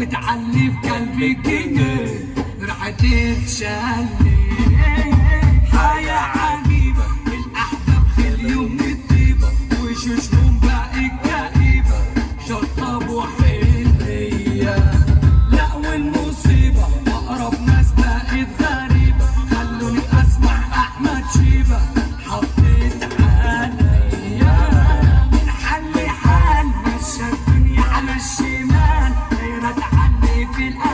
وتعلي في قلبي جنيه راح تتشلي حياة عجيبة الأحباب خليهم الطيبة وشوشهم بقت كئيبة شطبوا حلية لا والمصيبة أقرب ناس بقت غريبة خلوني أسمع أحمد شيبة حطيت عليا من حل حال مشى الدنيا على الشمال غير تعلي في القلب